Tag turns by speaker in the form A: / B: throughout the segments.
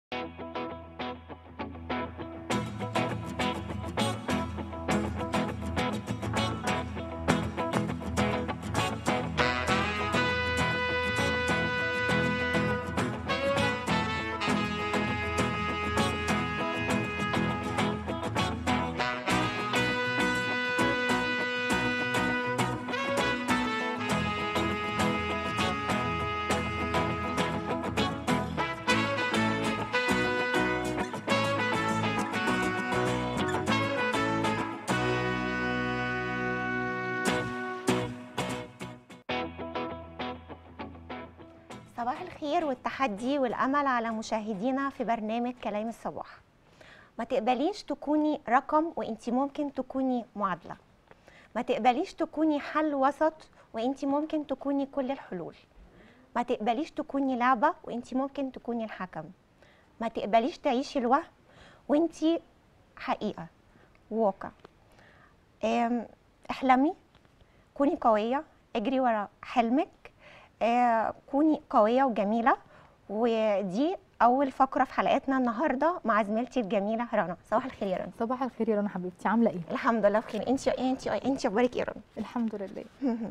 A: صباح الخير والتحدي والأمل على مشاهدينا في برنامج كلام الصباح ما تقبليش تكوني رقم وانت ممكن تكوني معادلة ما تقبليش تكوني حل وسط وانت ممكن تكوني كل الحلول ما تقبليش تكوني لعبة وانت ممكن تكوني الحكم ما تقبليش تعيشي الوهم وانت حقيقة واقع أم، احلمي كوني قوية اجري ورا حلمك آه، كوني قوية وجميلة ودي أول فقرة في حلقتنا النهاردة مع زميلتي الجميلة رنا صباح الخير يا رنا
B: صباح الخير يا رنا حبيبتي عامله ايه
A: الحمد لله بخير انت انت انت اخبارك ايه يا رنا
B: الحمد لله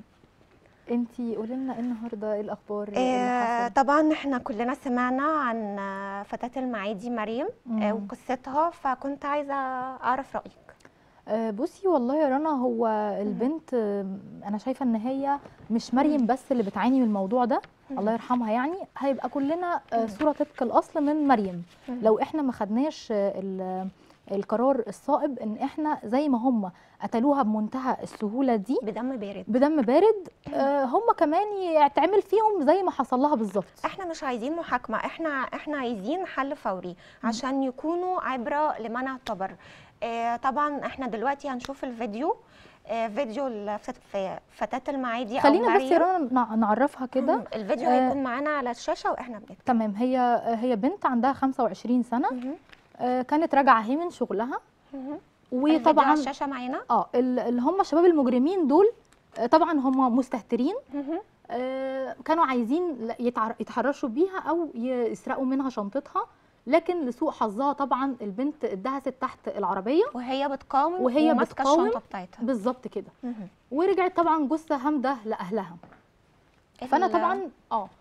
B: انتي قولي لنا ايه النهارده ايه الاخبار اللي
A: آه،
B: حصل
A: طبعا احنا كلنا سمعنا عن آه، فتاة المعادي مريم آه،
B: مم.
A: وقصتها فكنت عايزة أعرف رأيك
B: آه بصي والله يا رنا هو البنت آه، انا شايفه ان هي مش مريم بس اللي بتعاني من الموضوع ده الله يرحمها يعني هيبقى كلنا آه، صوره طبق الاصل من مريم
A: مم.
B: لو احنا ما خدناش آه، ال- القرار الصائب ان احنا زي ما هم قتلوها بمنتهى السهوله دي
A: بدم بارد
B: بدم بارد آه، هم كمان يتعمل فيهم زي ما حصل لها بالظبط
A: احنا مش عايزين محاكمة احنا احنا عايزين حل فوري عشان يكونوا عبرة لمن اعتبر اه طبعا احنا دلوقتي هنشوف الفيديو اه فيديو الفت- ف- فتاة المعادي او
B: خلينا بس يا
A: مريم
B: رنا نع- نعرفها كده
A: مم، الفيديو
B: آه،
A: هيكون معانا على الشاشة واحنا بنتكلم
B: تمام هي هي بنت عندها 25 سنه
A: مهم.
B: آه، كانت راجعه هي من شغلها
A: مهم. الفيديو على
B: وطبعا
A: الشاشة معانا
B: اه ال- اللي هم شباب المجرمين دول آه، طبعا هم مستهترين
A: مهم.
B: آه، كانوا عايزين ل- يتعر- يتحرشوا بيها او يسرقوا منها شنطتها لكن لسوء حظها طبعا البنت اتدهست تحت العربيه
A: وهي بتقاوم
B: وهي
A: وماسكة
B: بتقاوم.
A: الشنطة بتاعتها
B: بالظبط كده
A: مهم.
B: ورجعت طبعا جثه هامده لاهلها فانا
A: ال-
B: طبعا اه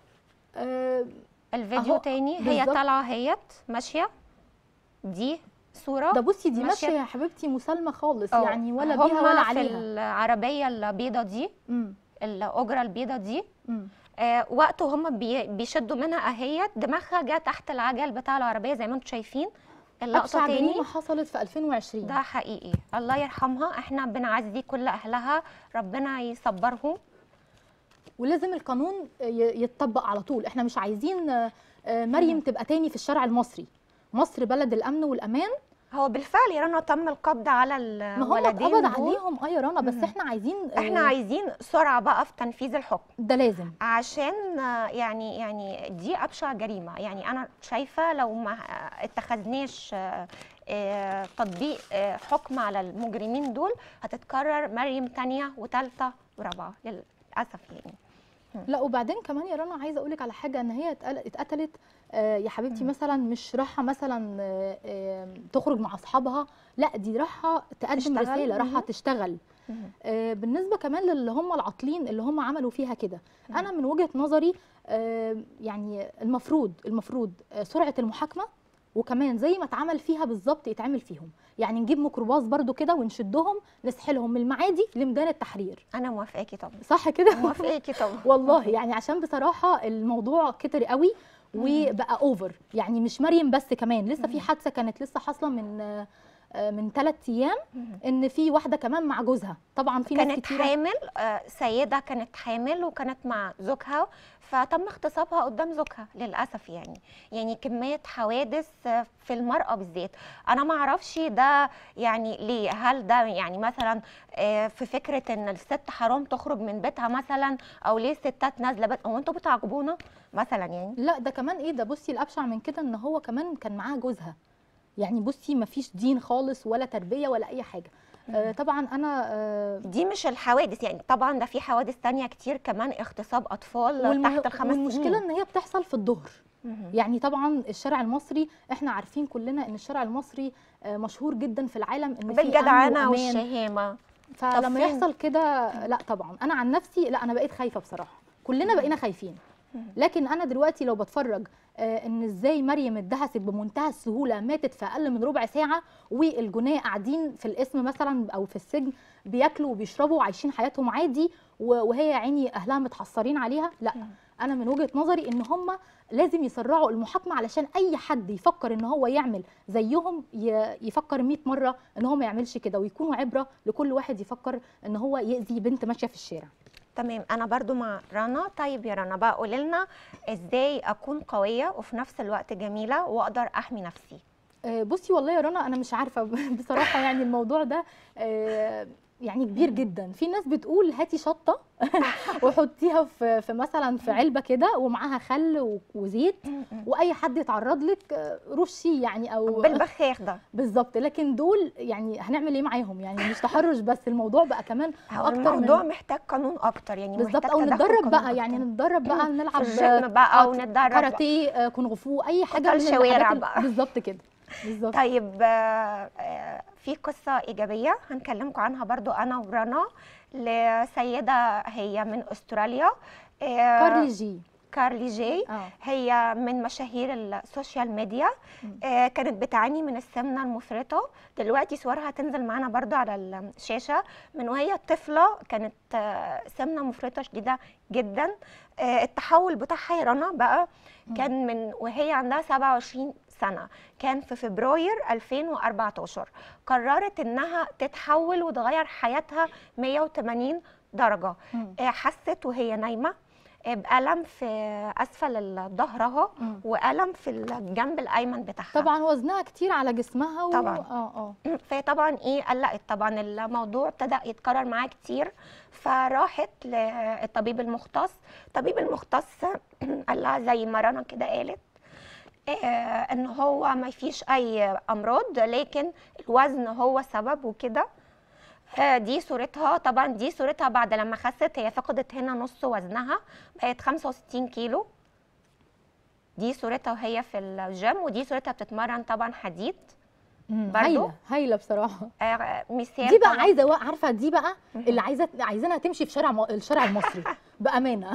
B: آه،
A: الفيديو
B: أهو،
A: تاني هي
B: بالظبط.
A: طالعة هيت ماشية دي صورة
B: ده بصي دي
A: ماشية.
B: ماشيه يا حبيبتي مسالمه خالص
A: أو
B: يعني ولا
A: هما
B: بيها ولا
A: في
B: عليها
A: العربية البيضة دي
B: مم.
A: الأجرة البيضة دي
B: مم.
A: آه وقت هم بي بيشدوا منها اهيت دماغها جه تحت العجل بتاع العربيه زي ما انتم شايفين اللقطه
B: ابشع
A: تاني
B: جريمه حصلت في 2020
A: ده حقيقي الله يرحمها احنا بنعزي كل اهلها ربنا يصبرهم
B: ولازم القانون ي- يتطبق على طول احنا مش عايزين آه، آه، مريم تبقى تاني في الشارع المصري مصر بلد الامن والامان
A: هو بالفعل يا رنا تم القبض على
B: ما هم
A: الولدين
B: اتقبض
A: دول.
B: عليهم اه يا رنا بس
A: مم.
B: احنا عايزين آه،
A: احنا عايزين سرعه بقى في تنفيذ الحكم
B: ده لازم
A: عشان آه، يعني يعني دي ابشع جريمه يعني انا شايفه لو ما اتخذناش آه، آه، تطبيق آه، حكم على المجرمين دول هتتكرر مريم تانية وتالتة ورابعه للاسف يعني
B: لا وبعدين كمان يا رنا عايزه اقول لك على حاجه ان هي اتقل- اتقتلت آه، يا حبيبتي مثلا مش رايحه مثلا آه، آه، تخرج مع اصحابها لا دي رايحه تقدم
A: تشتغل.
B: رساله رايحه
A: مهم.
B: تشتغل آه، بالنسبه كمان للي هم العاطلين اللي هم عملوا فيها كده انا من وجهه نظري آه، يعني المفروض المفروض آه، سرعه المحاكمه وكمان زي ما اتعمل فيها بالظبط يتعمل فيهم يعني نجيب ميكروباص برضو كده ونشدهم نسحلهم من المعادي لميدان التحرير
A: انا موافقاكي طبعا
B: صح كده
A: موافقاكي طبعا
B: والله يعني عشان بصراحه الموضوع كتر قوي وبقى اوفر يعني مش مريم بس كمان لسه في حادثه كانت لسه حاصله من آه، آه، من ثلاث ايام ان في واحده كمان مع جوزها طبعا في ناس
A: كانت
B: كتير
A: حامل آه، سيده كانت حامل وكانت مع زوجها فتم اغتصابها قدام زوجها للاسف يعني يعني كميه حوادث آه، في المراه بالذات انا ما اعرفش ده يعني ليه هل ده يعني مثلا آه، في فكره ان الست حرام تخرج من بيتها مثلا او ليه الستات نازله بيت او انتوا بتعاقبونا مثلا يعني
B: لا ده كمان ايه ده بصي الابشع من كده ان هو كمان كان معاها جوزها يعني بصي ما فيش دين خالص ولا تربيه ولا اي حاجه آه، طبعا انا آه،
A: دي مش الحوادث يعني طبعا ده في حوادث تانية كتير كمان اغتصاب اطفال
B: والمه-
A: تحت الخمس
B: والمشكله
A: سنين
B: ان هي بتحصل في الظهر
A: مهم.
B: يعني طبعا الشارع المصري احنا عارفين كلنا ان الشارع المصري آه، مشهور جدا في العالم ان في أمن
A: بالجدعنه
B: وأمان.
A: والشهامه
B: فلما
A: فين؟
B: يحصل كده لا طبعا انا عن نفسي لا انا بقيت خايفه بصراحه كلنا بقينا خايفين لكن انا دلوقتي لو بتفرج آه، ان ازاي مريم اتدهست بمنتهى السهوله ماتت في اقل من ربع ساعه والجناه قاعدين في القسم مثلا او في السجن بياكلوا وبيشربوا وعايشين حياتهم عادي و- وهي يا عيني اهلها متحسرين عليها لا انا من وجهه نظري ان هم لازم يسرعوا المحاكمه علشان اي حد يفكر ان هو يعمل زيهم ي- يفكر 100 مره ان هو ما يعملش كده ويكونوا عبره لكل واحد يفكر ان هو يأذي بنت ماشيه في الشارع
A: تمام انا برضو مع رنا طيب يا رنا بقى قولي لنا ازاي اكون قويه وفي نفس الوقت جميله واقدر احمي نفسي
B: آه، بصي والله يا رنا انا مش عارفه بصراحه يعني الموضوع ده آه، يعني كبير جدا في ناس بتقول هاتي شطه وحطيها في في مثلا في علبه كده ومعاها خل و- وزيت واي حد يتعرض لك آه، رشي يعني او
A: بالبخاخ ده
B: بالظبط لكن دول يعني هنعمل ايه معاهم يعني مش تحرش بس الموضوع بقى كمان
A: هو
B: أكتر
A: الموضوع
B: من-
A: محتاج قانون اكتر يعني
B: بالظبط
A: محتاج
B: او
A: تدخل
B: نتدرب
A: قانون
B: بقى يعني
A: أكتر.
B: نتدرب بقى نلعب
A: في الجيم بقى او
B: آه،
A: نتدرب
B: كاراتيه آه، كونغ فو اي حاجه
A: قتال
B: من
A: شوارع
B: الحاجات ال-
A: بقى.
B: بالظبط كده بالظبط
A: طيب آه، آه، في قصة إيجابية هنكلمكم عنها برضو أنا ورنا لسيدة هي من أستراليا آه،
B: كارلي جي
A: كارلي جي
B: اه
A: هي من مشاهير السوشيال ميديا
B: مم.
A: آه، كانت بتعاني من السمنة المفرطة دلوقتي صورها هتنزل معانا برضو على الشاشة من وهي طفلة كانت آه، سمنة مفرطة شديدة جدا آه، التحول بتاعها يا رنا بقى
B: مم.
A: كان من وهي عندها 27 سنة كان في فبراير 2014 قررت انها تتحول وتغير حياتها 180 درجة
B: مم.
A: آه، حست وهي نايمة آه، بألم في أسفل ظهرها
B: مم.
A: وألم في الجنب الأيمن بتاعها
B: طبعا وزنها كتير على جسمها و...
A: طبعاً.
B: اه اه
A: فهي طبعا ايه قلقت طبعا الموضوع ابتدى يتكرر معاها كتير فراحت للطبيب المختص الطبيب المختص قال لها زي ما رنا كده قالت آه ان هو ما فيش اي امراض لكن الوزن هو سبب وكده آه دي صورتها طبعا دي صورتها بعد لما خست هي فقدت هنا نص وزنها بقت 65 كيلو دي صورتها وهي في الجيم ودي صورتها بتتمرن طبعا حديد
B: مم.
A: برضو؟
B: هايله هايله بصراحه
A: آه مثال
B: دي بقى
A: طبعاً.
B: عايزه وا- عارفه دي بقى اللي عايزه عايزينها تمشي في شارع م... الشارع المصري بامانه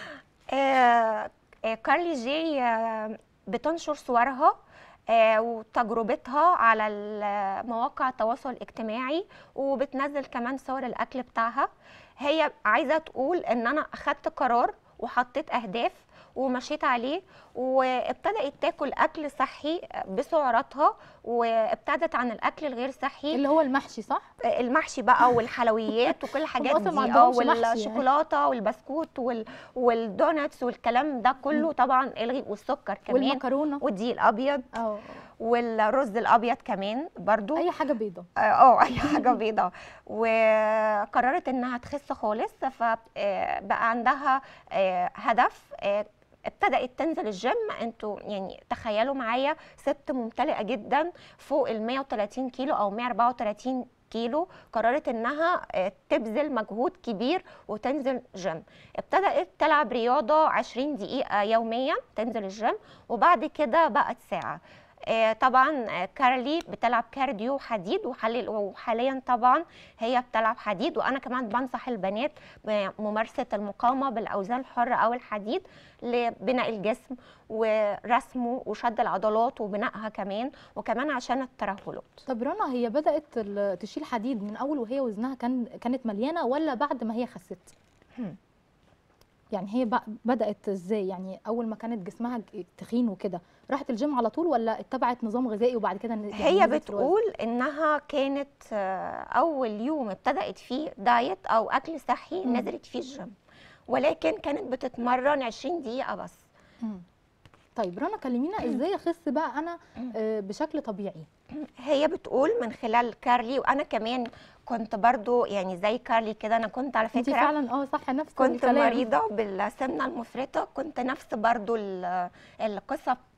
A: آه، آه، كارلي جي آه، بتنشر صورها آه، وتجربتها على ال- مواقع التواصل الاجتماعي وبتنزل كمان صور الاكل بتاعها هي عايزه تقول ان انا اخدت قرار وحطيت اهداف ومشيت عليه وابتدات تاكل اكل صحي بسعراتها وابتعدت عن الاكل الغير صحي
B: اللي هو المحشي صح
A: المحشي بقى والحلويات وكل الحاجات
B: أصلاً ما
A: دي اه
B: عندهمش محشي يعني.
A: والشوكولاته والبسكوت وال... والدوناتس والكلام ده كله طبعا الغي والسكر كمان
B: والمكرونه
A: والدقيق الابيض
B: اه
A: والرز الابيض كمان برضو
B: اي حاجه بيضه
A: اه آه، اي حاجه بيضه وقررت انها تخس خالص فبقى عندها آه، هدف آه، ابتدأت تنزل الجيم انتوا يعني تخيلوا معايا ست ممتلئه جدا فوق ال 130 كيلو او 134 كيلو قررت انها آه، تبذل مجهود كبير وتنزل جيم ابتدأت تلعب رياضه 20 دقيقه يوميا تنزل الجيم وبعد كده بقت ساعه آه، طبعا آه، كارلي بتلعب كارديو حديد وحالي- وحاليا طبعا هي بتلعب حديد وانا كمان بنصح البنات بممارسه المقاومه بالاوزان الحره او الحديد لبناء الجسم ورسمه وشد العضلات وبنائها كمان وكمان عشان الترهلات
B: طب رنا هي بدات ال- تشيل حديد من اول وهي وزنها كان كانت مليانه ولا بعد ما هي خست
A: هم.
B: يعني هي بق- بدات ازاي يعني اول ما كانت جسمها ج- تخين وكده راحت الجيم على طول ولا اتبعت نظام غذائي وبعد كده ن- يعني
A: هي
B: نزلت في الوزن؟
A: بتقول انها كانت آه، اول يوم ابتدأت فيه دايت او اكل صحي
B: مم.
A: نزلت فيه الجيم ولكن كانت بتتمرن 20 دقيقه بس
B: مم. طيب رنا كلمينا ازاي اخس بقى انا آه، بشكل طبيعي
A: هي بتقول من خلال كارلي وانا كمان كنت برضو يعني زي كارلي كده انا كنت على
B: انت
A: فكره
B: فعلا اه صح نفس
A: كنت
B: الكلام.
A: مريضه بالسمنه المفرطه كنت نفس برضو ال- القصه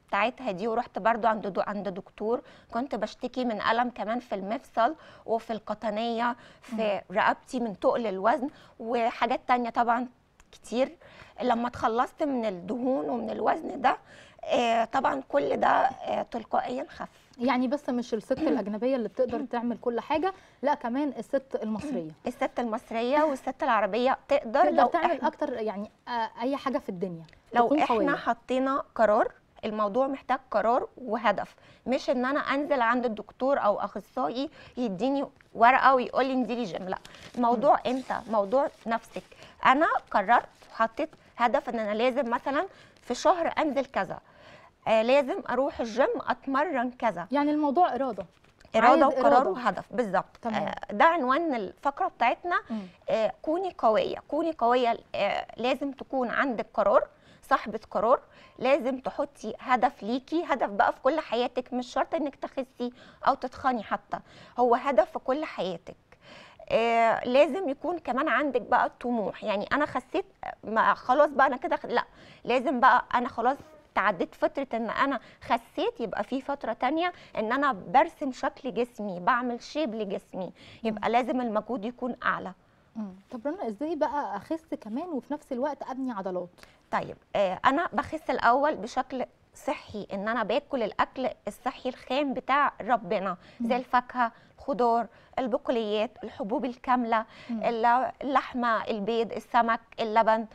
A: بتاعتها دي ورحت برضو عند دو عند دكتور كنت بشتكي من الم كمان في المفصل وفي القطنيه في رقبتي من تقل الوزن وحاجات تانية طبعا كتير لما اتخلصت من الدهون ومن الوزن ده آه، طبعا كل ده آه، تلقائيا خف
B: يعني بس مش الست الاجنبيه اللي بتقدر تعمل كل حاجه لا كمان الست المصريه
A: الست المصريه والست العربيه تقدر,
B: تقدر
A: لو
B: تعمل
A: إحنا
B: اكتر يعني آه، اي حاجه في الدنيا
A: لو
B: تكون
A: احنا
B: قوية.
A: حطينا قرار الموضوع محتاج قرار وهدف مش ان انا انزل عند الدكتور او اخصائي يديني ورقه ويقول لي انزلي جيم لا الموضوع انت موضوع نفسك انا قررت وحطيت هدف ان انا لازم مثلا في شهر انزل كذا آه لازم اروح الجيم اتمرن كذا
B: يعني الموضوع اراده
A: اراده
B: عايز
A: وقرار
B: إرادة.
A: وهدف بالظبط
B: تمام.
A: آه ده عنوان الفقره بتاعتنا
B: مم.
A: آه، كوني قوية كوني قوية آه، لازم تكون عندك قرار صاحبة قرار لازم تحطي هدف ليكي هدف بقى في كل حياتك مش شرط انك تخسي او تتخني حتى هو هدف في كل حياتك آه لازم يكون كمان عندك بقى طموح يعني انا خسيت ما خلاص بقى انا كده خ- لا لازم بقى انا خلاص تعديت فترة ان انا خسيت يبقى في فترة تانية ان انا برسم شكل جسمي بعمل شيب لجسمي يبقى لازم المجهود يكون اعلى
B: مم. طب رنا ازاي بقى اخس كمان وفي نفس الوقت ابني عضلات
A: طيب آه، انا بخس الاول بشكل صحي ان انا باكل الاكل الصحي الخام بتاع ربنا زي الفاكهه الخضار البقوليات الحبوب الكامله
B: مم.
A: الل- اللحمه البيض السمك اللبن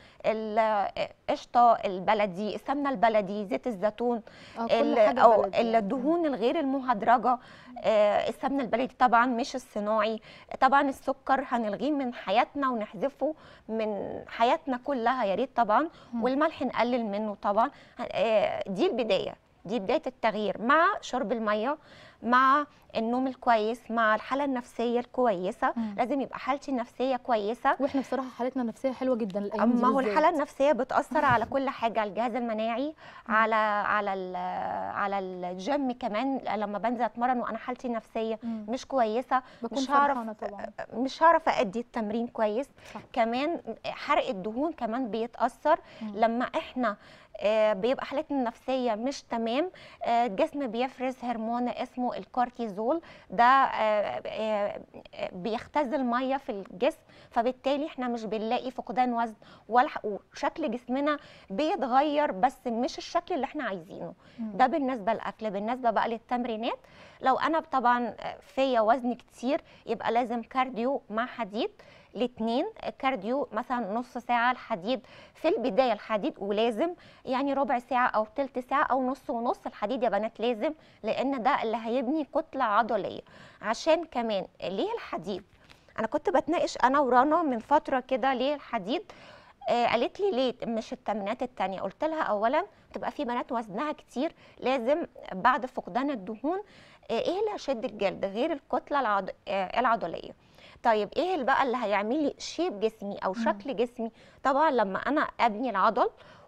A: القشطه البلدي السمنه البلدي زيت الزيتون
B: اه كل
A: ال-
B: حاجه
A: او
B: بلدي يعني.
A: الدهون الغير المهدرجه آه، السمنه البلدي طبعا مش الصناعي طبعا السكر هنلغيه من حياتنا ونحذفه من حياتنا كلها يا ريت طبعا
B: مم.
A: والملح نقلل منه طبعا آه، دي البدايه دي بدايه التغيير مع شرب الميه مع النوم الكويس مع الحاله النفسيه الكويسه
B: مم.
A: لازم يبقى حالتي النفسيه كويسه
B: واحنا بصراحه حالتنا النفسيه حلوه جدا الايام دي
A: ما هو
B: بالذات.
A: الحاله النفسيه بتاثر على كل حاجه على الجهاز المناعي على على ال- على الجيم كمان لما بنزل اتمرن وانا حالتي النفسيه
B: مم.
A: مش كويسه
B: بكون
A: مش هعرف
B: فرحانه طبعا
A: مش هعرف ادي التمرين كويس
B: صح.
A: كمان حرق الدهون كمان بيتاثر
B: مم.
A: لما احنا آه، بيبقى حالتنا النفسيه مش تمام آه، الجسم بيفرز هرمون اسمه الكورتيزول ده آه، آه، آه، بيختزل ميه في الجسم فبالتالي احنا مش بنلاقي فقدان وزن ولا ح- وشكل جسمنا بيتغير بس مش الشكل اللي احنا عايزينه
B: مم.
A: ده بالنسبه للاكل بالنسبه بقى للتمرينات لو انا طبعا فيا وزن كتير يبقى لازم كارديو مع حديد الاثنين كارديو مثلا نص ساعه الحديد في البدايه الحديد ولازم يعني ربع ساعه او تلت ساعه او نص ونص الحديد يا بنات لازم لان ده اللي هيبني كتله عضليه عشان كمان ليه الحديد انا كنت بتناقش انا ورانا من فتره كده ليه الحديد آه قالت لي ليه مش التمرينات التانية قلت لها اولا تبقى في بنات وزنها كتير لازم بعد فقدان الدهون آه ايه اللي هيشد الجلد غير الكتله العض... آه العضليه طيب ايه اللي بقى اللي هيعمل لي شيب جسمي او
B: مم.
A: شكل جسمي طبعا لما انا ابني العضل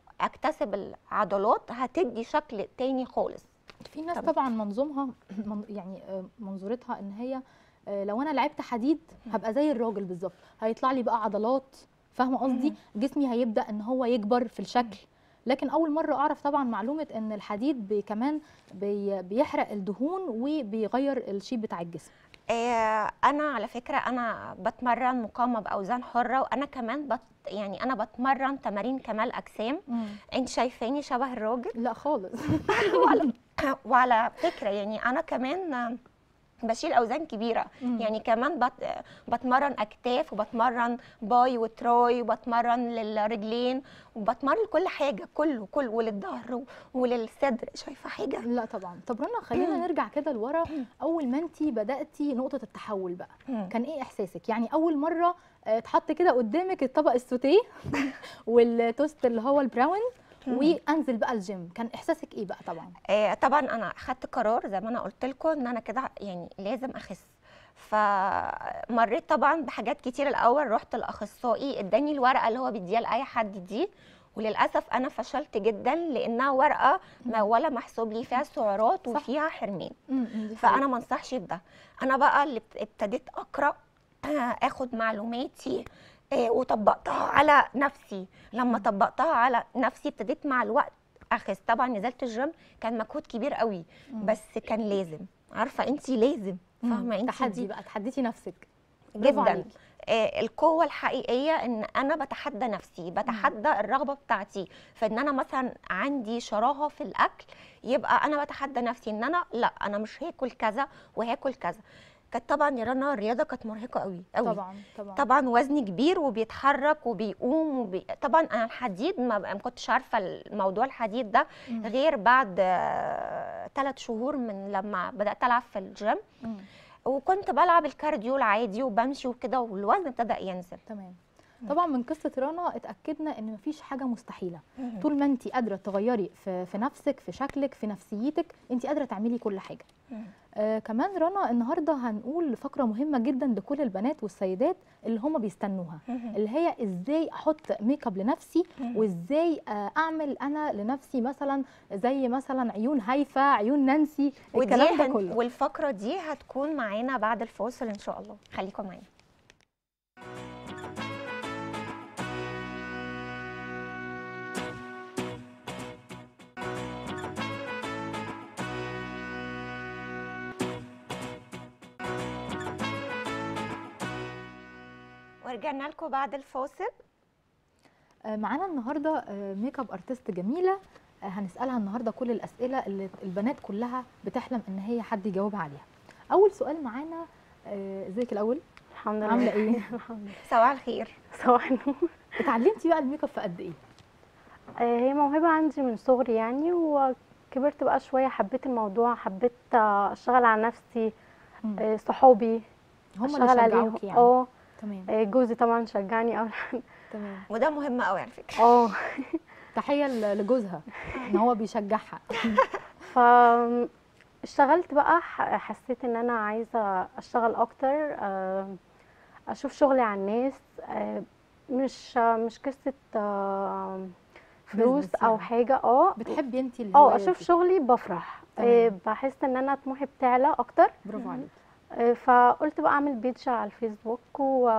A: اكتسب العضلات هتدي شكل تاني خالص
B: في ناس
A: طب-
B: طبعا منظومها من- يعني آه، منظورتها ان هي آه، لو انا لعبت حديد هبقى زي الراجل بالظبط هيطلع لي بقى عضلات فاهمه قصدي جسمي هيبدا ان هو يكبر في الشكل لكن اول مره اعرف طبعا معلومه ان الحديد بي كمان بي بيحرق الدهون وبيغير الشيب بتاع الجسم
A: آه، انا على فكره انا بتمرن مقاومه باوزان حره وانا كمان بت يعني انا بتمرن تمارين كمال اجسام انت شايفاني شبه الراجل
B: لا خالص
A: وعلى, وعلى فكره يعني انا كمان بشيل اوزان كبيره
B: مم.
A: يعني كمان بت... بتمرن اكتاف وبتمرن باي وتراي وبتمرن للرجلين وبتمرن كل حاجه كله كله وللظهر وللصدر شايفه حاجه
B: لا طبعا طب رنا خلينا نرجع كده لورا اول ما انت بداتي نقطه التحول بقى
A: مم.
B: كان ايه احساسك يعني اول مره آه، اتحط كده قدامك الطبق السوتيه والتوست اللي هو البراون وانزل بقى الجيم كان احساسك ايه بقى طبعا
A: آه، طبعا انا خدت قرار زي ما انا قلت لكم ان انا كده يعني لازم اخس فمريت طبعا بحاجات كتير الاول رحت الاخصائي اداني الورقه اللي هو بيديها لاي حد دي وللاسف انا فشلت جدا لانها ورقه ما ولا محسوب لي فيها سعرات
B: صح.
A: وفيها حرمان
B: دي
A: فانا
B: حقيقة.
A: ما انصحش بده انا بقى اللي ابت- ابتديت اقرا آه، اخد معلوماتي آه، وطبقتها على نفسي لما طبقتها على نفسي ابتديت مع الوقت اخس طبعا نزلت الجيم كان مجهود كبير قوي بس كان لازم عارفه انت لازم فاهمه انت
B: تحدي
A: دي
B: بقى تحديتي نفسك برافو
A: جدا
B: عليكي.
A: آه، القوة الحقيقية ان انا بتحدى نفسي بتحدى الرغبة بتاعتي فان انا مثلا عندي شراهة في الاكل يبقى انا بتحدى نفسي ان انا لا انا مش هاكل كذا وهاكل كذا كانت طبعا يا رنا الرياضة كانت مرهقة قوي قوي
B: طبعا طبعا
A: طبعا وزني كبير وبيتحرك وبيقوم وبي... طبعا انا الحديد ما, ما كنتش عارفه الموضوع الحديد ده
B: مم.
A: غير بعد ثلاث شهور من لما بدات العب في الجيم
B: مم.
A: وكنت بلعب الكارديو العادي وبمشي وكده والوزن ابتدى ينزل
B: تمام طبعا من قصه رنا اتاكدنا ان مفيش حاجه مستحيله طول ما انت قادره تغيري في, في نفسك في شكلك في نفسيتك انت قادره تعملي كل حاجه
A: مم.
B: آه كمان رنا النهارده هنقول فقره مهمه جدا لكل البنات والسيدات اللي هم بيستنوها اللي هي ازاي احط ميك اب لنفسي
A: مم.
B: وازاي آه اعمل انا لنفسي مثلا زي مثلا عيون هايفه عيون نانسي
A: ودي
B: الكلام ده
A: هن...
B: كله
A: والفقره دي هتكون معانا بعد الفاصل ان شاء الله خليكم معانا ورجعنا لكم بعد الفاصل
B: آه، معانا النهارده آه، ميك اب ارتست جميله آه، هنسالها النهارده كل الاسئله اللي البنات كلها بتحلم ان هي حد يجاوبها عليها اول سؤال معانا آه، ازيك الاول
C: الحمد لله
B: عامله ايه
C: الحمد لله
A: صباح الخير
C: صباح النور
B: اتعلمتي بقى الميك اب في قد ايه
C: آه، هي موهبة عندي من صغري يعني وكبرت بقى شوية حبيت الموضوع حبيت آه، اشتغل على نفسي
B: مم.
C: آه، صحابي
B: هم
C: اشتغل
B: اللي
C: عليهم
B: شجعوكي يعني
C: اه
B: تمام
C: آه، جوزي طبعا شجعني اول
B: تمام
A: وده مهم قوي على فكره
C: اه
B: تحيه ل- لجوزها ان هو بيشجعها
C: ف اشتغلت بقى ح- حسيت ان انا عايزة اشتغل اكتر آه، اشوف شغلي على الناس آه، مش مش قصة آه، فلوس
B: Business
C: او
B: يعني.
C: حاجة اه
B: بتحبي انت
C: اه
B: الهوايه
C: اشوف
B: دي.
C: شغلي بفرح
B: تمام.
C: آه، بحس ان انا طموحي بتعلى اكتر
B: برافو عليكي
C: آه، فقلت بقى اعمل بيج على الفيسبوك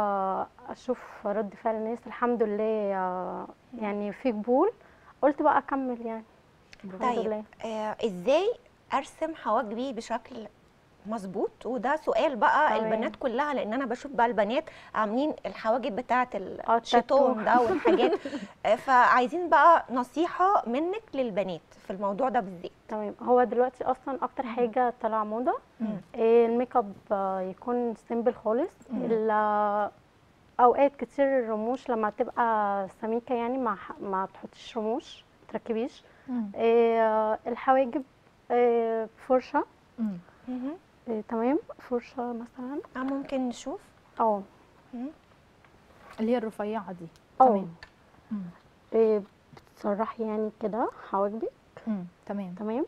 C: واشوف رد فعل الناس الحمد لله آه، يعني في قبول قلت بقى اكمل يعني
B: برافو.
C: الحمد
A: طيب
C: لله
A: آه ازاي ارسم حواجبي بشكل مظبوط وده سؤال بقى
C: تمام.
A: البنات كلها لان انا بشوف بقى البنات عاملين الحواجب بتاعه
C: آه،
A: الشيطان
C: التاتو.
A: ده والحاجات آه، فعايزين بقى نصيحه منك للبنات في الموضوع ده بالذات
C: تمام هو دلوقتي اصلا اكتر حاجه طالعه موضه
B: مم.
C: آه، الميك اب آه، يكون سيمبل خالص
B: مم.
C: ال- آه، اوقات كتير الرموش لما تبقى سميكه يعني ما ح- ما تحطيش رموش تركبيش
B: مم.
C: آه، الحواجب آه، فرشه
B: مم.
C: آه، تمام فرشه مثلا
A: آه، ممكن نشوف
C: اه
B: اللي هي الرفيعه دي
C: اه
B: تمام مم.
C: آه، بتسرحي يعني كده حواجبك
B: مم. تمام
C: تمام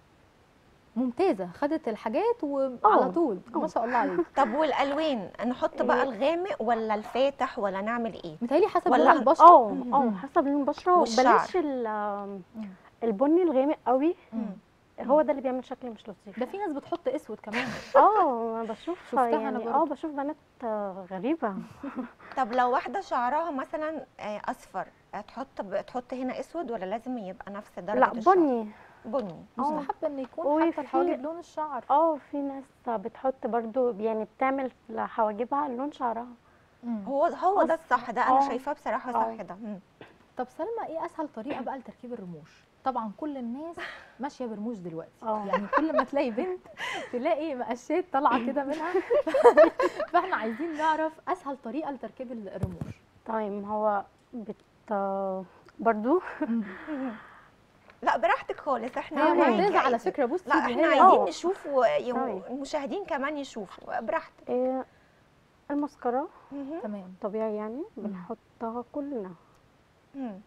B: ممتازه خدت الحاجات وعلى
C: آه.
B: طول ما
C: آه.
B: شاء الله عليكي
A: طب والالوان نحط بقى
C: إيه.
A: الغامق ولا الفاتح ولا نعمل ايه
B: متهيألي حسب
A: ولا-
B: لون البشره
C: اه
B: مم.
C: اه حسب لون البشره
A: والشعر.
C: بلاش ال- آم،
B: مم.
C: البني الغامق قوي
B: مم.
C: هو ده اللي بيعمل شكل مش لطيف
B: ده في ناس بتحط اسود كمان
C: اه بشوف
B: شفتها أنا
C: يعني
B: برضه.
C: اه بشوف بنات آه، غريبه
A: طب لو واحده شعرها مثلا آه، اصفر تحط تحط هنا اسود ولا لازم يبقى نفس درجه
C: لا
A: الشعر؟
C: بني
A: بني
C: آه.
B: مستحب ان يكون
C: وفي-
B: حتى الحواجب لون الشعر
C: اه في ناس بتحط برضو يعني بتعمل لحواجبها لون شعرها
B: مم.
A: هو هو ده الصح ده انا
C: آه.
A: شايفاه بصراحه
C: آه.
A: صح ده مم.
B: طب سلمى ايه اسهل طريقه بقى لتركيب الرموش طبعا كل الناس ماشيه برموش دلوقتي
C: اه
B: يعني كل ما تلاقي بنت تلاقي مقشات طالعه كده منها فاحنا عايزين نعرف اسهل طريقه لتركيب الرموش
C: تمام هو بت آه، برضو
A: لا براحتك خالص احنا
B: هي
A: معاكي
B: ممتازه على
A: عادي.
B: فكره بصي
A: لا
B: دي
A: احنا
B: هي
A: عايزين
C: آه.
A: نشوف و-
C: طيب.
A: والمشاهدين كمان يشوفوا براحتك
C: آه، المسكرة
A: مهم.
B: تمام
C: طبيعي يعني بنحطها كلنا
A: مم.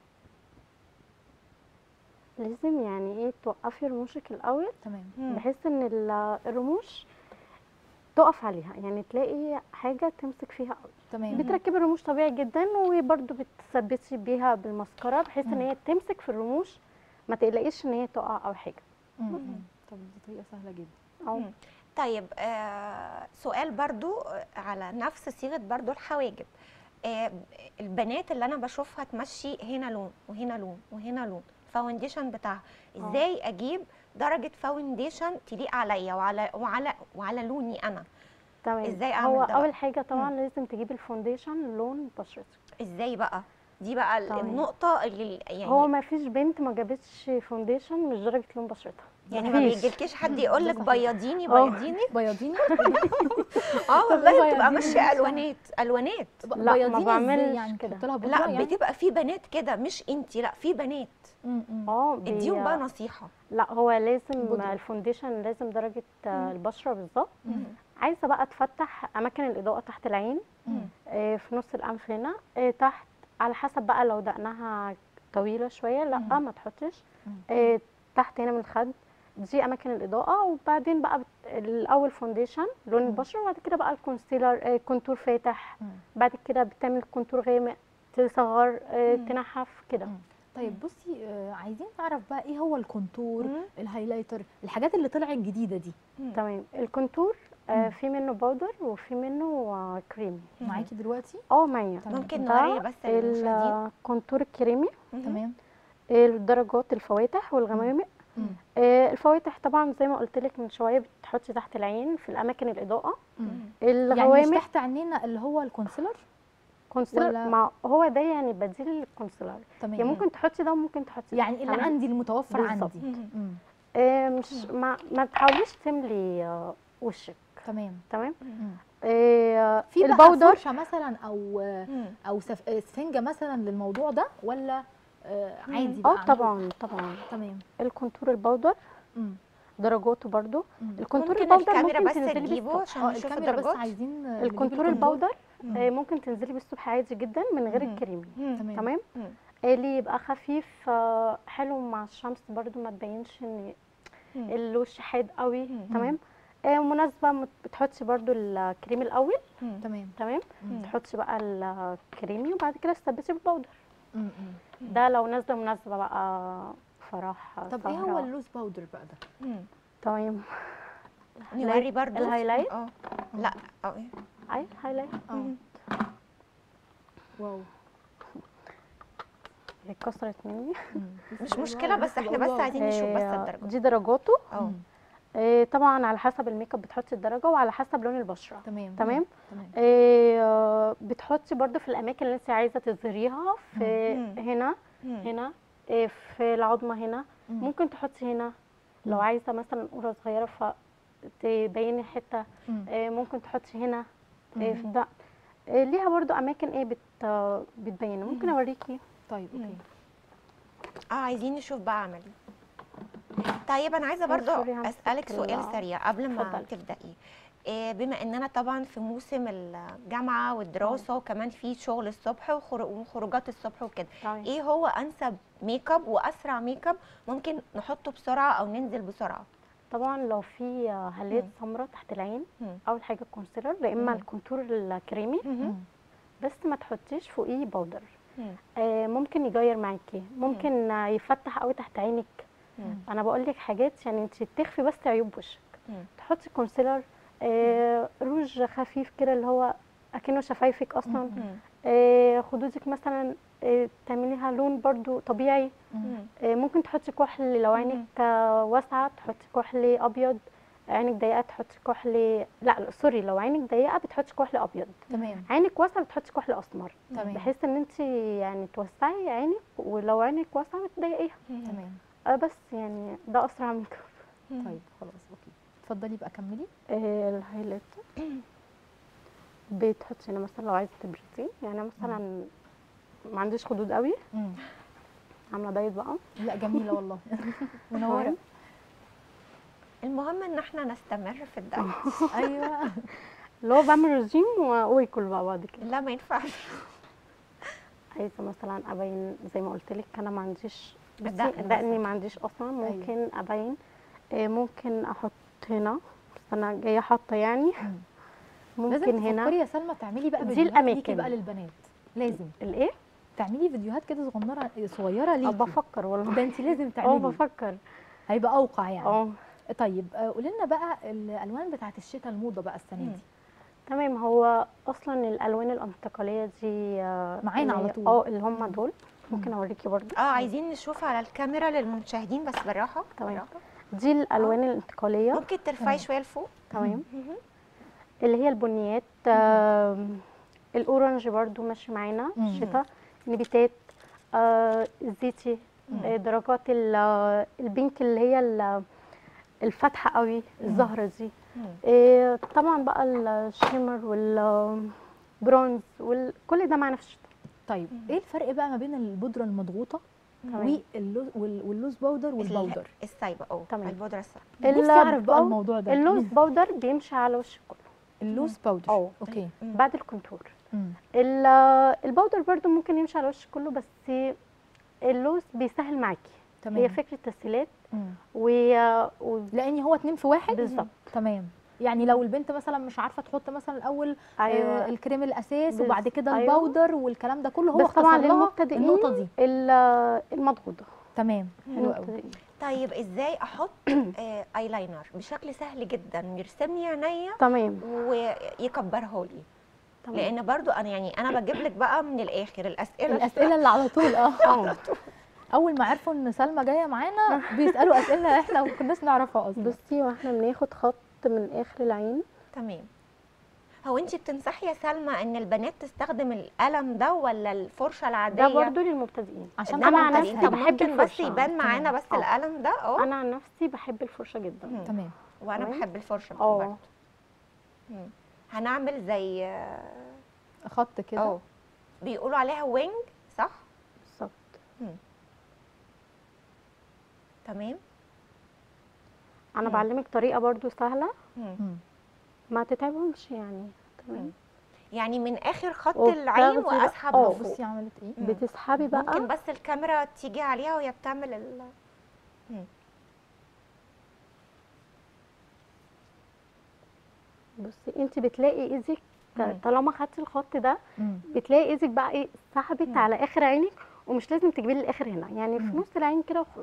C: لازم يعني ايه توقفي رموشك الاول
B: تمام
A: مم.
C: بحيث ان ال- الرموش تقف عليها يعني تلاقي حاجه تمسك فيها قوي
B: تمام
C: بتركبي الرموش طبيعي جدا وبرده بتثبتي بيها بالمسكره بحيث ان
B: مم.
C: هي تمسك في الرموش ما تقلقيش ان هي تقع او حاجه
B: مم. طب دي طريقه سهله جدا
C: أو
A: مم. طيب آه سؤال برضو آه، على نفس صيغه برضو الحواجب آه البنات اللي انا بشوفها تمشي هنا لون وهنا لون وهنا لون فاونديشن بتاعها ازاي اجيب درجه فاونديشن تليق عليا وعلى وعلى وعلى لوني انا
C: تمام
A: إزاي أعمل
C: هو
A: ده
C: اول
A: بقى؟
C: حاجه طبعا لازم تجيبي الفونديشن لون بشرتك
A: ازاي بقى دي بقى ال-
C: تمام.
A: النقطه اللي يعني
C: هو ما فيش بنت ما جابتش فونديشن مش درجه لون بشرتها
A: يعني ما
C: مفيش.
A: بيجيلكيش حد يقول لك
B: ده صحيح.
A: بيضيني
C: اه.
A: بيضيني
B: بياضيني
A: اه
B: طب
A: والله
B: إيه
A: بتبقى
B: بياضيني
A: ماشيه
B: دي؟
A: الوانات الوانات
C: لا، ما
B: بياضيني إزاي
C: بعملش
B: يعني
C: كده.
B: تحط لها بودرة
A: لا
B: يعني
A: بتبقى في بنات كده مش انتي لا في بنات
B: م- م.
C: اه بي-
A: اديهم بقى نصيحه
C: لا هو لازم
B: بودرة.
C: الفونديشن لازم درجه آه، البشره بالظبط
B: م.
C: عايزه بقى تفتح اماكن الاضاءه تحت العين
B: م.
C: آه، في نص الانف هنا آه، تحت على حسب بقى لو دقنها طويله شويه لا
B: مم.
C: ما تحطش
B: مم.
C: آه، تحت هنا من الخد دي اماكن الاضاءه وبعدين بقى بت... الاول فونديشن لون
B: مم.
C: البشره وبعد كده بقى الكونسيلر آه، كونتور فاتح
B: مم.
C: بعد كده بتعمل كونتور غامق تصغر آه،
A: مم.
C: تنحف كده
B: مم. طيب بصي آه، عايزين نعرف بقى ايه هو الكونتور
A: مم.
B: الهايلايتر الحاجات اللي طلعت جديده دي
C: تمام الكونتور آه،
B: مم.
C: في منه باودر وفي منه آه، كريمي
A: مم.
B: معاكي دلوقتي
C: اه معايا
B: تمام.
A: ممكن
C: ده
A: نوري بس للمشاهدين
C: الكونتور الكريمي
B: تمام
C: الدرجات الفواتح والغمامق
B: مم.
C: آه، الفواتح طبعا زي ما قلت لك من شويه بتحطي تحت العين في الاماكن الاضاءه
B: مم. يعني مش
C: الغوامق
B: تحت عينينا اللي هو الكونسيلر
C: كونسيلر
B: ولا-
C: ما هو ده يعني بديل للكونسيلر
B: تمام
C: يعني ممكن تحطي ده وممكن تحطي ده
B: يعني اللي
C: تمام؟
B: عندي المتوفر
C: بالظبط.
B: عندي مم.
C: آه، مش ما, ما تحاوليش تملي آه، وشك
B: تمام
C: تمام
B: مم.
C: آه،
B: في بقى
C: البودر
B: فرشه مثلا او او سف... اسفنجه مثلا للموضوع ده ولا آه، عادي بقى
C: اه
B: أعمله؟
C: طبعا طبعا
B: تمام
C: الكونتور البودر
B: مم.
C: درجاته برضو
B: مم.
C: الكونتور
A: ممكن
C: البودر
A: الكاميرا
C: ممكن
A: بس
C: تنزلي
A: تجيبه
C: بالصبح
A: عشان
B: اه
A: نشوف
B: الكاميرا بس
A: الدرجات
B: عايزين آه، نجيب
C: الكونتور البودر
A: مم.
C: آه، ممكن تنزلي بالصبح عادي جدا من غير
A: مم.
C: الكريمي
B: تمام
C: تمام
A: مم.
C: آه، اللي يبقى خفيف آه، حلو مع الشمس برضو ما تبينش ان
A: مم.
C: الوش حاد قوي
A: مم.
C: تمام آه، مناسبه مت- بتحطي برضو الكريم الاول
A: مم.
B: تمام
C: تمام
B: مم.
C: تحطي بقى الكريمي وبعد كده تثبتي بالبودر
B: مم. مم.
C: ده لو نازله مناسبه بقى فرح
B: طب ايه هو
C: سهرة.
B: اللوز باودر بقى ده
A: مم.
C: تمام
A: نوري برضو
C: الهايلايت؟
A: اه لا اه إيه.
C: اي هايلايت
B: اه
A: مم.
B: واو
C: هي اتكسرت مني
B: مم.
A: مش مشكله بس احنا بس عايزين نشوف بس
C: آه،
A: الدرجات
C: دي درجاته
A: اه
B: مم.
C: آه، طبعا على حسب الميك اب بتحطي الدرجه وعلى حسب لون البشره
B: تمام
C: تمام
B: تمام
C: آه، بتحطي برضو في الاماكن اللي انت عايزه تظهريها في
A: مم.
C: هنا
A: مم.
C: هنا آه، في العظمه هنا
B: مم.
C: ممكن تحطي هنا لو
B: مم.
C: عايزه مثلا قوره صغيره فتبيني حته
B: مم.
C: آه، ممكن تحطي هنا آه،
B: مم.
C: في الدقن آه، ليها برضو اماكن ايه بت آه، بتبين ممكن
A: مم.
C: اوريكي
B: طيب اوكي
A: مم. اه عايزين نشوف بقى عملي طيب انا عايزه
C: آه،
A: برضو
C: سوري، همسك
A: اسالك سؤال
C: ال-
A: سريع قبل ما
C: اتفضلي.
A: تبداي إيه بما اننا طبعا في موسم الجامعه والدراسه وكمان في شغل الصبح وخر- وخروجات الصبح وكده
C: تمام.
A: ايه هو انسب ميك اب واسرع ميك اب ممكن نحطه بسرعه او ننزل بسرعه
C: طبعا لو في آه، هالات
A: مم.
C: سمراء تحت العين
A: مم.
C: اول حاجه الكونسيلر لا اما
A: مم.
C: الكونتور الكريمي
B: مم.
C: بس ما تحطيش فوقيه باودر
A: مم.
C: آه، ممكن يغير معاكي ممكن آه، يفتح قوي تحت عينك
A: مم.
C: انا بقول لك حاجات يعني انت تخفي بس عيوب وشك
A: مم.
C: تحطي كونسيلر آه، روج خفيف كده اللي هو اكنه شفايفك اصلا
A: مم.
C: آه، خدودك مثلا آه، تعمليها لون برضو طبيعي
A: مم.
C: آه، ممكن تحطي كحل لو عينك آه، واسعه تحطي كحل ابيض عينك ضيقه تحطي كحل لا سوري لو عينك ضيقه بتحطي كحل ابيض
B: تمام
C: عينك واسعه بتحطي كحل اسمر
B: تمام
C: بحيث ان انت يعني توسعي عينك ولو عينك واسعه بتضيقيها
B: تمام
C: اه بس يعني ده اسرع ميك اب
A: مم.
B: طيب خلاص اوكي اتفضلي بقى كملي
C: آه، الهايلايت بتحطي هنا مثلا لو عايزه تبرزي يعني مثلا ما عنديش خدود قوي
B: مم.
C: عامله دايت بقى
B: لا جميله والله منوره
C: تمام.
A: المهم ان احنا نستمر في الدايت
B: ايوه
C: اللي هو بعمل رجيم و- واكل بقى بعد كده
A: لا ما ينفعش
C: عايزه مثلا ابين زي ما قلت لك انا ما عنديش بصي
A: الدقن
C: دقني
A: بس.
C: ما عنديش اصلا
B: أيوة.
C: ممكن ابين آه، ممكن احط هنا بس انا جايه حاطه يعني
B: لازم
C: ممكن هنا
B: تفكري يا سلمى تعملي بقى
C: دي
B: فيديوهات
C: الأماكن.
B: ليكي بقى للبنات لازم
C: الايه
B: تعملي فيديوهات كده صغيره صغيره
C: اه
B: ليكي
C: بفكر والله
B: ده انت لازم
C: اه
B: تعملي
C: بفكر
B: هيبقى اوقع يعني
C: اه
B: طيب آه، قولي لنا بقى الالوان بتاعت الشتاء الموضه بقى السنه
A: مم.
B: دي
C: تمام هو اصلا الالوان الانتقاليه دي آه،
B: معانا
C: اللي
B: على
C: هي-
B: طول.
C: اه اللي هم دول ممكن اوريكي برضو
A: اه عايزين نشوف على الكاميرا للمشاهدين بس بالراحه
C: تمام.
A: بالراحة.
C: دي الالوان الانتقاليه
A: ممكن ترفعي شويه لفوق
C: تمام اللي هي البنيات آم، الاورنج برضو ماشي معانا
B: مم.
C: الشتاء نبيتات آه، الزيتي آه، درجات ال- آه، البينك اللي هي ال- الفاتحه قوي الزهره دي
A: مم.
C: آه، طبعا بقى الشيمر والبرونز وكل ده معانا في الشتاء
B: طيب ايه الفرق بقى ما بين البودره المضغوطه
C: تمام.
B: واللوز وال- واللوز باودر والباودر
A: السايبه اه
C: تمام.
A: البودره السايبه
B: نفسي اعرف بقى
C: الباو-
B: الموضوع ده
C: اللوز باودر بيمشي على وش كله
B: اللوز باودر
C: اه.
B: اوكي
A: مم.
C: بعد الكونتور
B: مم.
C: ال- الباودر برضو ممكن يمشي على وش كله بس اللوز بيسهل معاكي
B: تمام
C: هي فكره تسهيلات
B: مم.
C: و... و...
B: لان هو اتنين في واحد
C: بالظبط.
B: تمام يعني لو البنت مثلا مش عارفه تحط مثلا الاول أيوة.
C: ايوه
B: الكريم الاساس
C: بس-
B: وبعد كده
C: أيوة.
B: الباودر والكلام ده كله هو
C: بس طبعا
B: اختصر لها
C: للمبتدئين
B: النقطه دي
C: ال- المضغوطه
B: تمام حلو قوي
C: المبتدئين.
A: طيب ازاي احط آه ايلاينر بشكل سهل جدا يرسم لي عينيا
C: تمام
A: ويكبرها لي
C: تمام
A: لان برضو انا يعني انا بجيب لك بقى من الاخر الاسئله
B: الاسئله اللي على طول اه
C: اه
B: اول ما عرفوا ان سلمى جايه معانا بيسالوا اسئله احنا ما كناش نعرفها اصلا
C: بصي واحنا بناخد خط من اخر العين
A: تمام هو انت بتنصحي يا سلمى ان البنات تستخدم القلم ده ولا الفرشه العاديه
C: ده برضو للمبتدئين
B: عشان
A: ده
C: أنا عن
A: ممتاز.
C: نفسي
A: طب
C: بحب
A: ممكن بس
C: الفرشة.
A: يبان معانا
B: تمام.
A: بس
C: اه.
A: القلم ده اه
C: انا عن نفسي بحب الفرشه جدا
A: مم.
B: تمام
A: وانا
C: تمام.
A: بحب الفرشه
C: اه.
A: برضه مم. هنعمل زي اه
B: خط كده
A: اه. بيقولوا عليها وينج صح
C: بالظبط
A: تمام
C: انا
A: مم.
C: بعلمك طريقه برضو سهله
A: مم.
B: مم.
C: ما تتعبهمش يعني تمام
A: يعني من اخر خط
C: وبتاخدي
A: العين
C: بقى-
A: واسحب
C: اه.
A: لفوق
B: بصي عملت ايه
A: مم.
C: بتسحبي
A: ممكن
C: بقى
A: بس الكاميرا تيجي عليها وهي بتعمل ال
C: بصي انت بتلاقي ايدك
A: مم.
C: طالما خدتي الخط ده
B: مم.
C: بتلاقي ايدك بقى ايه سحبت
A: مم.
C: على اخر عينك ومش لازم تجيبي لي الاخر هنا يعني في
B: مم.
C: نص العين كده وخلاص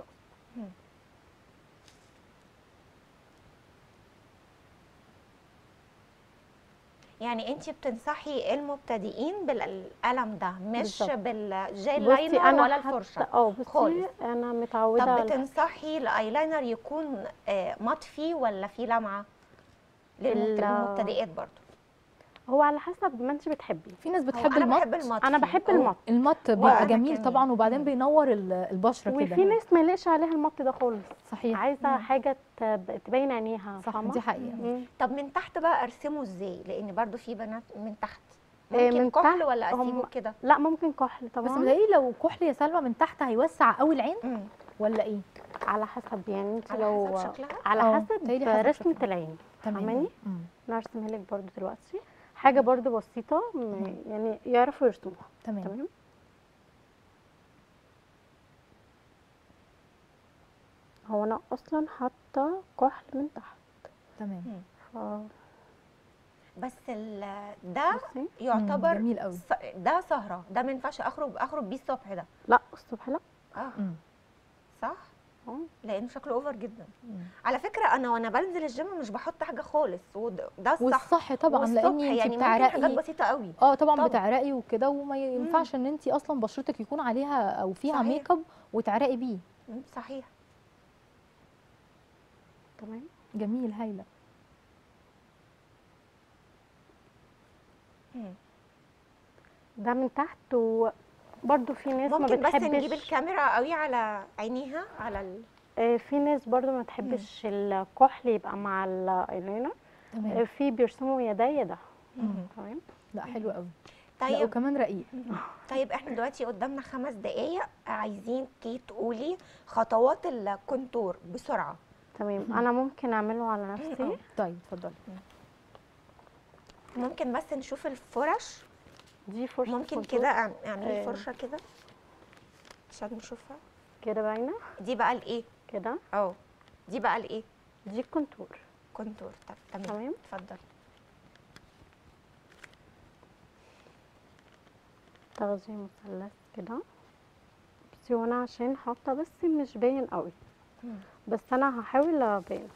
A: يعني انت بتنصحي المبتدئين بالقلم ده مش
C: بالظبط.
A: بالجيل
C: بصي
A: لاينر
C: انا
A: ولا
C: حتى-
A: الفرشه
C: اه بصي
A: خالص.
C: انا متعوده
A: طب
C: على
A: بتنصحي الايلاينر يكون آه، مطفي ولا فيه لمعه للمبت-
C: ال-
A: للمبتدئات برضو
C: هو على حسب ما انت بتحبي
B: في ناس
A: هو
B: بتحب
A: انا
B: المط
A: بحب المطفي
C: انا بحب
A: اه.
C: المط
B: المط
A: وأنا
B: بيبقى جميل
A: كمان.
B: طبعا وبعدين
A: مم.
B: بينور ال- البشره
C: وفي
B: كده
C: ناس ما يلاقيش عليها المط ده خالص
B: صحيح
C: عايزه
A: مم.
C: حاجه تب- تبين عينيها
B: صح
C: فاهمة؟
B: دي حقيقه
C: مم.
A: طب من تحت بقى ارسمه ازاي لان برضو في بنات من تحت
C: آه،
A: ممكن
C: من
A: كحل
C: تحت
A: ولا
C: هم-
A: اسيبه كده
C: لا ممكن كحل
B: بس
C: طبعا
B: متهيألي لو كحل يا سلمى من تحت هيوسع قوي العين
A: مم.
B: ولا ايه
C: على حسب يعني انت
A: على
C: لو
A: حسب شكلها
C: على
B: اه،
C: حسب
B: متهيألي حسب
C: رسمه
B: شكلها.
C: العين
B: تمام
C: فاهماني
B: مم.
C: انا هرسمها لك برضو دلوقتي حاجه برضو بسيطه م- يعني يعرفوا يرسموها
B: تمام
C: تمام هو انا اصلا حاطه كحل من تحت
B: تمام
C: ف
A: بس ال- ده
C: بصي
A: يعتبر
B: جميل قوي.
A: س- ده سهره ده ما ينفعش اخرج اخرج بيه الصبح ده
C: لا الصبح لا
A: اه
B: مم.
A: صح
C: اه
A: لانه شكله اوفر جدا
B: مم.
A: على فكره انا وانا بنزل الجيم مش بحط حاجه خالص وده ده الصح
B: والصح طبعا
A: والصبح
B: لان انت
A: يعني ممكن حاجات
B: بتعرقي
A: بسيطه قوي
B: اه طبعا
A: طبعا.
B: بتعرقي وكده وما ينفعش ان انت اصلا بشرتك يكون عليها او فيها
A: صحيح.
B: ميك اب وتعرقي بيه
A: مم، صحيح
C: تمام
B: جميل هايله
A: مم.
C: ده من تحت وبرده في ناس ما
A: ممكن بس
C: بتحبش
A: نجيب الكاميرا قوي على عينيها على ال...
C: آه، في ناس برضو ما تحبش الكحل يبقى مع الايلاينر آه،
B: تمام
C: في بيرسموا يدا يدا
A: مم.
C: تمام
B: لا حلو قوي لا
A: طيب
B: وكمان رقيق
A: طيب احنا دلوقتي قدامنا خمس دقايق عايزينكي تقولي خطوات الكونتور بسرعه
C: تمام انا ممكن اعمله على نفسي
B: طيب اتفضلي
A: ممكن بس نشوف الفرش
C: دي فرشه
A: ممكن
C: كونتور.
A: كده اعم- اعملي
C: آه.
A: فرشه كده عشان نشوفها
C: كده باينه
A: دي بقى الايه
C: كده
A: اه دي بقى الايه
C: دي الكونتور
A: كونتور طب تمام
C: تمام.
A: اتفضلي
C: تاخدي مثلث كده بصي وانا عشان حاطه بس مش باين قوي
A: مم.
C: بس انا هحاول ابين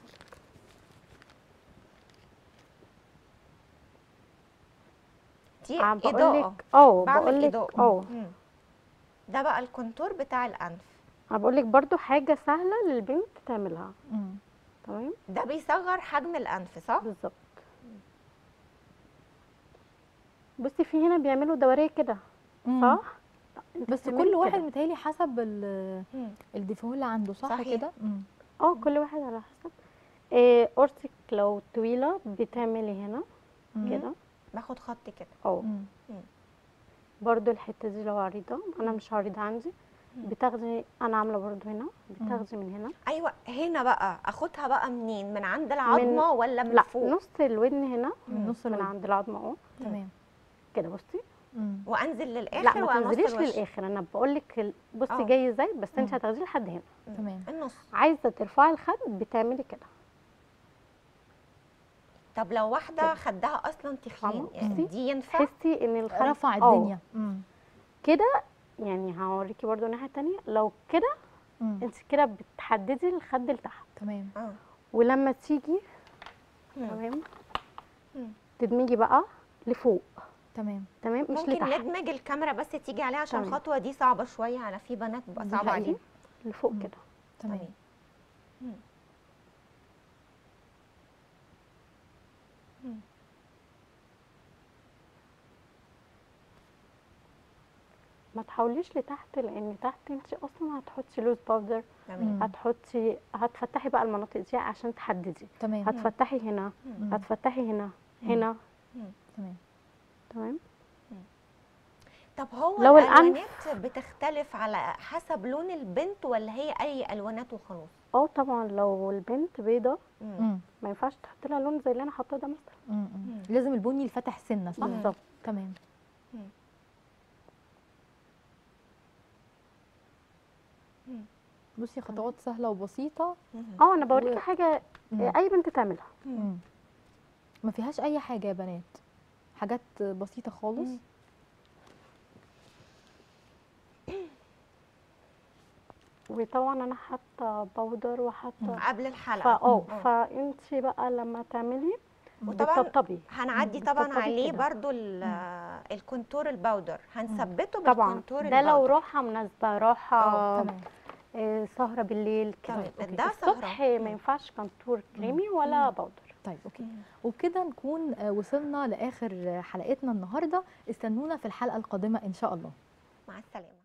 A: دي
C: عم بقول
A: اضاءه
C: لك اه
A: بعمل
C: بقول لك
A: اضاءه
C: اه
A: مم. ده بقى الكونتور بتاع الانف
C: انا بقول لك برضو حاجه سهله للبنت تعملها
B: مم.
C: تمام
A: ده بيصغر حجم الانف صح
C: بالظبط بصي في هنا بيعملوا دوريه كده
B: مم.
C: صح انت
B: بس
C: بتعملي
B: كل واحد
C: كده.
B: متهيألي حسب ال-
A: مم.
B: الديفو اللي عنده صح
A: صحيح.
B: كده مم.
C: اه كل واحد على حسب إيه قرصك لو طويله بتعملي هنا
B: مم.
C: كده
A: باخد خط كده
C: اه
B: مم.
C: برضو الحته دي لو عريضه انا مش عريضه عندي
A: مم.
C: بتاخدي انا عامله برضو هنا بتاخدي من هنا
A: ايوه هنا بقى اخدها بقى منين من عند العظمه ولا من
C: لا
A: فوق
C: نص الودن هنا
B: من نص
C: من
B: الوجه
C: عند العظمه اهو
B: تمام
C: كده بصي
B: مم.
A: وانزل
C: لا
A: للاخر
C: ما
A: وانص
C: تنزليش
A: الوش
C: للاخر انا بقول لك بصي
A: آه.
C: جاي ازاي بس انت
B: مم.
C: هتاخديه لحد هنا
B: تمام
A: النص
C: عايزه ترفعي الخد بتعملي كده
A: طب لو واحده خدها اصلا تخين
C: فاهمة؟
A: يعني
C: بصي.
A: دي ينفع
C: تحسي ان الخد
B: رفع
C: آه.
B: الدنيا مم.
C: كده يعني هوريكي برضو الناحيه التانية لو كده
B: مم.
C: انت كده بتحددي الخد لتحت
B: تمام
A: اه
C: ولما تيجي
A: مم.
C: تمام
A: مم.
C: تدمجي بقى لفوق
B: تمام
C: تمام مش
A: ممكن
C: لتحت
A: ندمج الكاميرا بس تيجي عليها عشان
C: تمام.
A: الخطوه دي صعبه شويه على في بنات بتبقى
B: دي
A: صعبه
B: حقيقة.
A: عليهم
C: لفوق
B: مم.
C: كده
B: تمام
A: مم. مم.
C: ما تحاوليش لتحت لان تحت انت اصلا هتحطي لوز باودر
A: تمام
B: مم.
C: هتحطي هتفتحي بقى المناطق دي عشان تحددي
B: تمام
C: هتفتحي هنا
B: مم.
C: هتفتحي هنا هنا
B: تمام
C: تمام
A: طب هو
C: لو
A: الالوانات بتختلف على حسب لون البنت ولا هي اي الوانات وخلاص
C: اه طبعا لو البنت بيضة
A: مم.
B: مم.
C: ما ينفعش تحط لها لون زي اللي انا حاطاه ده مثلا
B: مم.
A: مم.
B: مم. لازم البني الفاتح سنه صح
C: بالظبط
B: تمام
A: مم. مم.
B: بصي خطوات سهله وبسيطه
A: مم.
C: اه انا بوريكي
B: و-
C: حاجه
B: مم.
C: اي بنت تعملها
B: مم. ما فيهاش اي حاجه يا بنات حاجات بسيطه خالص
A: مم.
C: وطبعا انا حاطه باودر وحاطه
A: قبل الحلقه
C: فا اه
A: مم.
C: فانت بقى لما تعملي
A: وطبعا
C: بتطبطبي
A: هنعدي
C: مم.
A: طبعا
C: بتطبطبي
A: عليه
C: كده.
A: برضو ال- الكونتور الباودر هنثبته
C: طبعا
A: بالكونتور
C: ده لو
A: الباودر.
C: راحه مناسبه راحه
A: اه،
B: تمام
C: آه، سهره بالليل كده
A: طيب،
C: أوكي.
A: ده
C: الصبح
A: سهرة.
C: ما ينفعش كونتور كريمي ولا باودر
B: طيب اوكي
A: مم.
B: وبكده نكون آه، وصلنا لاخر حلقتنا النهارده استنونا في الحلقه القادمه ان شاء الله
A: مع السلامه